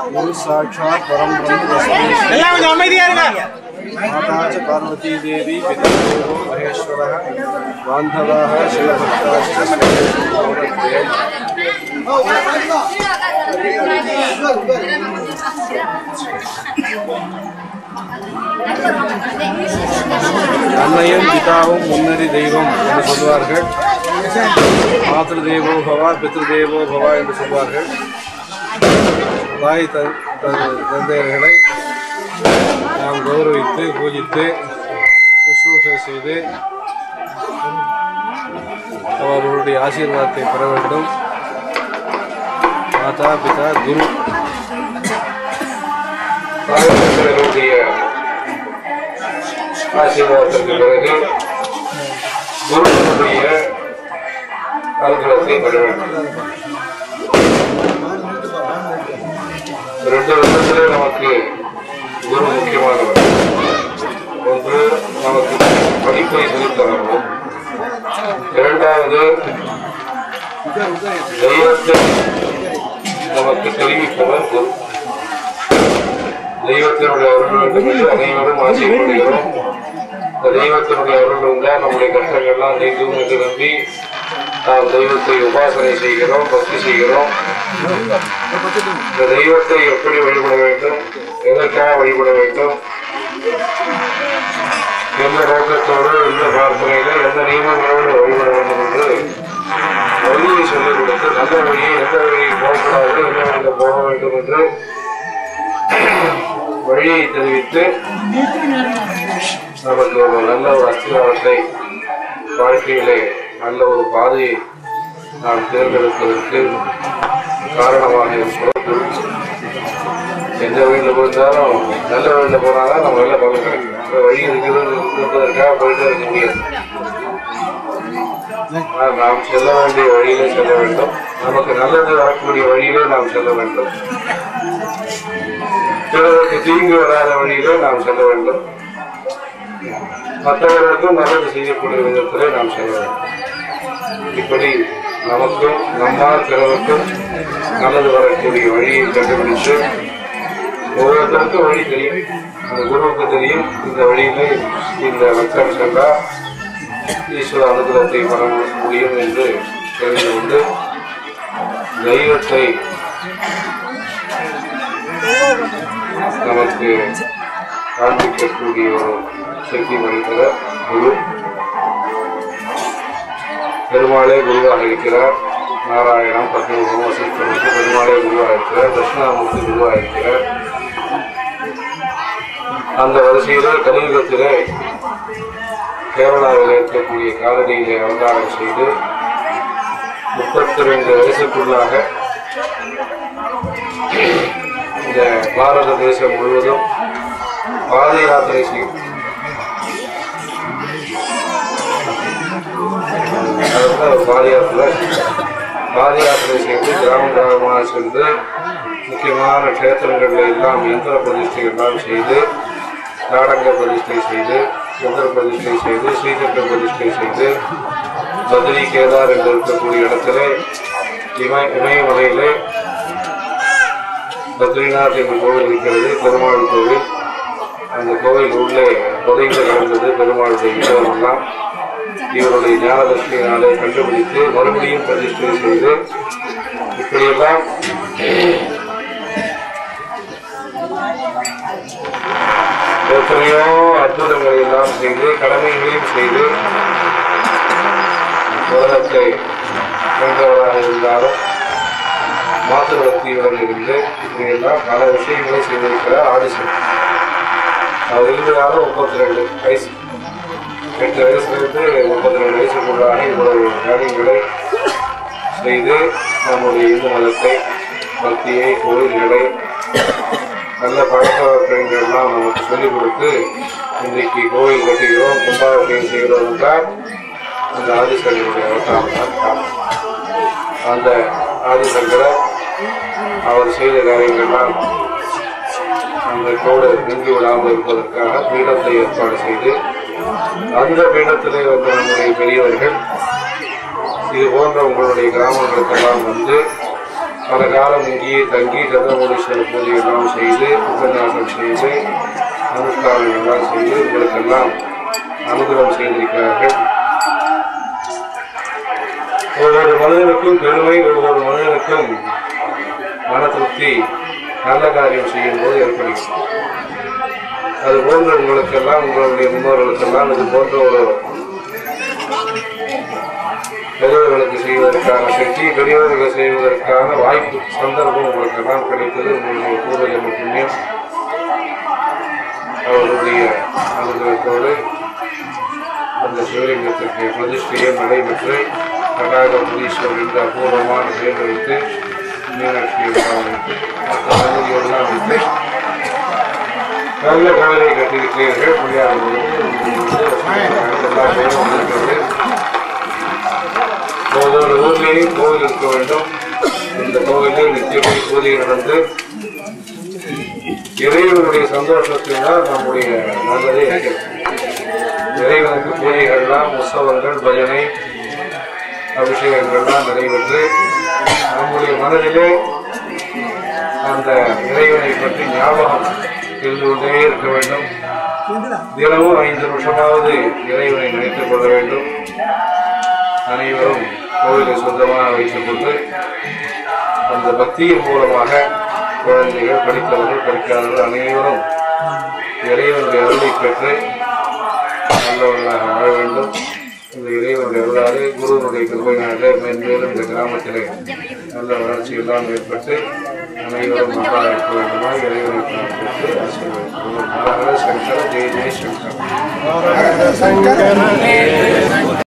குரு சாட்சாத் பரம் பிரம்ம தஸ்மை எல்லாம் கொஞ்சம் அமைதியா இருங்க माता च पार्वती देवी पितृदेवो महेश्वरः बान्धवाः शिवभक्ताश्च அன்னையும் பிதாவும் முன்னறி தெய்வம் என்று சொல்வார்கள் மாத்ரு தேவோ பவா பித்ரு தேவோ பவா என்று சொல்வார்கள் தாய் தன் தன் தந்தையர்களை நாம் கௌரவித்து பூஜித்து சுশ্ரூஷை செய்து அவர்களுடைய ஆசீர்வாதத்தை பெற வேண்டும் மாதா பிதா குரு தாய்மார்களுடைய ஆசீர்வாதத்திற்கு பிறகு குருவினுடைய அனுகிரகத்தை பெற வேண்டும் ரெண்டு விதத்திலே நமக்கு குரு முக்கியமானவர் ஒன்று நமக்கு படிப்பை சொல்லித்தரணும் இரண்டாவது தெய்வத்தை நமக்கு தெரிவிப்பவர் குரு தெய்வத்தினுடைய அருள் வேண்டும் என்று அனைவரும் ஆசைப்படுகிறோம் இந்த தெய்வத்தினுடைய அருள் இருந்தால் நம்முடைய கஷ்டங்கள்லாம் நீங்கும் என்று நம்பி நாம் தெய்வத்தை உபாசனை செய்கிறோம் பக்தி செய்கிறோம் இந்த தெய்வத்தை எப்படி வழிபட வேண்டும் எதற்காக வழிபட வேண்டும் எந்த நோக்கத்தோடு எந்த பிரார்த்தனையில எந்த நியமங்களோடு வழிபட வேண்டும் என்று வழியை சொல்லிக் கொடுத்து நல்ல வழியை எந்த வழியை போகக்கூடாது எந்த வழியில் போக வேண்டும் என்று வழியை தெரிவித்து நமக்கு ஒரு நல்ல ஒரு அஸ்திவாரத்தை வாழ்க்கையிலே நல்ல ஒரு பாதையை நாம் தேர்ந்தெடுப்பதற்கு காரணமாக இருப்போம் எந்த வழியில் போயிருந்தாலும் நல்ல வழியில் போனாதான் நம்ம நல்ல பலன் கிடைக்கும் இந்த வழி இருக்கிறது இருப்பதற்காக போயிட்டு இருக்க முடியாது ஆனால் நாம் செல்ல வேண்டிய வழியிலே செல்ல வேண்டும் நமக்கு நல்லது வரக்கூடிய வழியிலே நாம் செல்ல வேண்டும் பிறருக்கு தீங்கு வராத வழியிலே நாம் செல்ல வேண்டும் மற்றவர்களுக்கும் நல்லது செய்யக்கூடிய விதத்திலே நாம் செல்ல வேண்டும் இப்படி நமக்கும் நம்மால் பிறருக்கும் நல்லது வரக்கூடிய வழியை கண்டுபிடிச்சு ஒவ்வொருத்தருக்கும் வழி தெரியும் அந்த குருவுக்கு தெரியும் இந்த வழியிலே இந்த மக்கள் சென்றால் ஈஸ்வர அனுகிரகத்தை பெற முடியும் என்று தெரிந்து கொண்டு தெய்வத்தை நமக்கு காண்பிக்கக்கூடிய ஒரு சக்தி படைத்தத குரு பெருமாளே குருவாக இருக்கிறார் நாராயணம் பத்மபுரம் வசிஷ்டனுக்கு பெருமாளே குருவாக இருக்கிறார் தட்சிணாமூர்த்தி குருவாக இருக்கிறார் அந்த வரிசையில் கலியுகத்திலே கேரளாவில் இருக்கக்கூடிய காலனியிலே அவதாரம் செய்து முப்பத்தி ரெண்டு வயசுக்குள்ளாக இந்த பாரத தேசம் முழுவதும் பாத யாத்திரை செய்யும் அதுதான் ஒரு பாத யாத்திரை பாத யாத்திரை செய்து கிராம கிராமமாக சென்று முக்கியமான க்ஷேத்திரங்களில் எல்லாம் யந்திர பிரதிஷ்டைகள்லாம் செய்து நாடக பிரதிஷ்டை செய்து யந்திர பிரதிஷ்டை செய்து ஸ்ரீசக்கர பிரதிஷ்டை செய்து பத்ரி கேதார் என்று இருக்கக்கூடிய இடத்திலே இமய இமயமலையிலே பத்ரிநாத் என்ற கோவில் இருக்கிறது பெருமாள் கோவில் அந்த கோவில் உள்ளே புதைந்து கிடந்தது பெருமாளுடைய இடமெல்லாம் இவருடைய ஞானதர்ஷினாலே கண்டுபிடித்து மறுபடியும் பிரதிஷ்டை செய்து இப்படியெல்லாம் எத்தனையோ அற்புதங்களை எல்லாம் செய்து கடமைகளையும் செய்து உலகத்தை வென்றவராக இருந்தாலும் மாற்றுவத்தியுடன் இருந்து இப்படியெல்லாம் பல விஷயங்களை செய்திருக்கிறார் ஆடிஷன் அவர் இருந்ததாலும் முப்பத்தி ரெண்டு வயசு எட்டு வயசுலேருந்து முப்பத்தி ரெண்டு வயசுக்குள்ளாக இவ்வளவு காரியங்களை செய்து நம்முடைய இந்து மதத்தை பக்தியை கோயில்களை நல்ல பழக்க வழக்கங்கள் எல்லாம் நமக்கு சொல்லிக் கொடுத்து இன்றைக்கு கோயில் கட்டுகிறோம் கும்பாபிஷேகம் செய்கிறோம் என்றால் அந்த ஆதிசங்கருடைய அவதாரம் தான் காரணம். அந்த ஆதிசங்கரர் அவர் செய்த காரியங்கள்லாம் அந்த கோடு நீங்கி விடாமல் இருப்பதற்காக பீடத்தை ஏற்பாடு செய்து அந்த பீடத்திலே வந்த நம்முடைய பெரியவர்கள் இது போன்ற உங்களுடைய கிராமங்களுக்கெல்லாம் வந்து பல காலம் இங்கேயே தங்கி சந்திரமோடீஸ்வரர் பூஜை எல்லாம் செய்து உபன்யாசம் செய்து அனுஷ்டானம் எல்லாம் செய்து உங்களுக்கெல்லாம் அனுகிரகம் செய்திருக்கிறார்கள் ஒவ்வொரு மனிதனுக்கும் பெருமை ஒவ்வொரு மனிதனுக்கும் மன திருப்தி நல்ல காரியம் செய்யும் போது ஏற்படுகிறது அது போன்ற உங்களுக்கெல்லாம் உங்களுடைய முன்னோர்களுக்கெல்லாம் இது போன்ற ஒரு பெரியவர்களுக்கு செய்வதற்கான சக்தி பெரியவர்களுக்கு செய்வதற்கான வாய்ப்பு சந்தர்ப்பம் உங்களுக்கெல்லாம் கிடைத்தது உங்களுடைய பூர்வ ஜென்ம புண்ணியம் அவருடைய அனுகிரகத்தோடு அந்த சிவலிங்கத்திற்கு பிரதிஷ்டையும் நடைபெற்று கடாக புரீஸ்வரர் என்ற அபூர்வமான பெயர் வைத்து மீனாட்சி வைத்து மற்ற சன்னதியோடலாம் வைத்து நல்ல கவலை கட்டியிருக்கிறீர்கள் பிள்ளையார் ஒவ்வொரு ஊர்லேயும் கோவில் இருக்க வேண்டும் இந்த கோவிலில் நித்தியமே பூஜை நடந்து இறைவனுடைய சந்தோஷத்தினால் நம்முடைய நல்லதே இருக்கிறது இறைவனுக்கு பூஜைகள்லாம் உற்சவங்கள் பஜனை அபிஷேகங்கள்லாம் நடைபெற்று நம்முடைய மனதிலே அந்த இறைவனை பற்றி ஞாபகம் இருந்து கொண்டே இருக்க வேண்டும் தினமும் ஐந்து நிமிஷமாவது இறைவனை நினைத்துக் கொள்ள வேண்டும் அனைவரும் கோவிலை சொந்தமாக வைத்துக் கொண்டு அந்த பக்தியின் மூலமாக குழந்தைகள் படித்தவர்கள் படிக்காதவர்கள் அனைவரும் இறைவனுடைய அருளை பெற்று நல்லவர்களாக வாழ வேண்டும் இந்த இறைவனுடைய அருளாறு குருவனுடைய கிருபையினாக மென்மேலும் இந்த கிராமத்திலே நல்ல வளர்ச்சி எல்லாம் ஏற்பட்டு அனைவரும் நல்லா இருக்க வேண்டுமா இறைவனை பெற்று ஆசீர்வதிக்கிறோம் ஹர ஹர சங்கர ஜெய ஜெய சங்கர் சங்கரனே